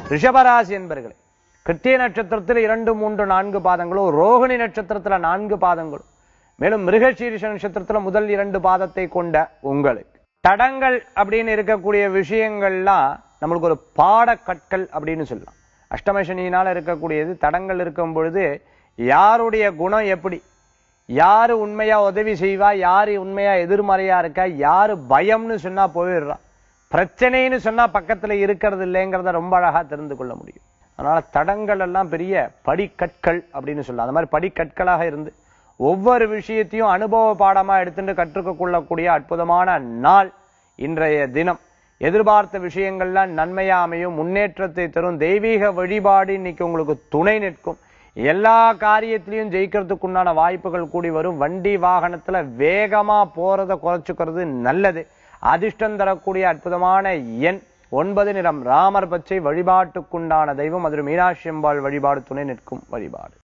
ரிஷபராசி என்பர்களே கிருத்திய நட்சத்திரத்தில் இரண்டு மூன்று நான்கு பாதங்களும் ரோகிணி நட்சத்திரத்துல நான்கு பாதங்களும் மேலும் மிருகசீரிஷ நட்சத்திரத்துல முதல் இரண்டு பாதத்தை கொண்ட உங்களுக்கு தடங்கள் அப்படின்னு இருக்கக்கூடிய விஷயங்கள்லாம் நம்மளுக்கு ஒரு பாடக்கற்கள் அப்படின்னு சொல்லலாம் அஷ்டமசனியினால இருக்கக்கூடியது தடங்கள் இருக்கும் பொழுது யாருடைய குணம் எப்படி யாரு உண்மையா உதவி செய்வா யாரு உண்மையா எதிர்மறையா இருக்கா யாரு பயம்னு சொன்னா போயிடுறா பிரச்சனைன்னு சொன்னா பக்கத்துல இருக்கிறது இல்லைங்கிறத ரொம்ப அழகா தெரிந்து கொள்ள முடியும் அதனால தடங்கள் எல்லாம் பெரிய படிக்கற்கள் அப்படின்னு சொல்லலாம் அந்த மாதிரி படிக்கற்களாக இருந்து ஒவ்வொரு விஷயத்தையும் அனுபவ பாடமா எடுத்துட்டு கற்றுக்க கொள்ளக்கூடிய அற்புதமான நாள் இன்றைய தினம் எதிர்பார்த்த விஷயங்கள்லாம் நன்மையா அமையும் முன்னேற்றத்தை தரும் தெய்வீக வழிபாடு இன்னைக்கு உங்களுக்கு துணை நிற்கும் எல்லா காரியத்திலையும் ஜெயிக்கிறதுக்குண்டான வாய்ப்புகள் கூடி வரும் வண்டி வாகனத்துல வேகமா போறத குறைச்சுக்கிறது நல்லது அதிர்ஷ்டம் தரக்கூடிய அற்புதமான எண் ஒன்பது நிறம் ராமர் பச்சை வழிபாட்டுக்குண்டான தெய்வம் மதுரை மீனாட்சி அம்பாள் வழிபாடு துணை நிற்கும் வழிபாடு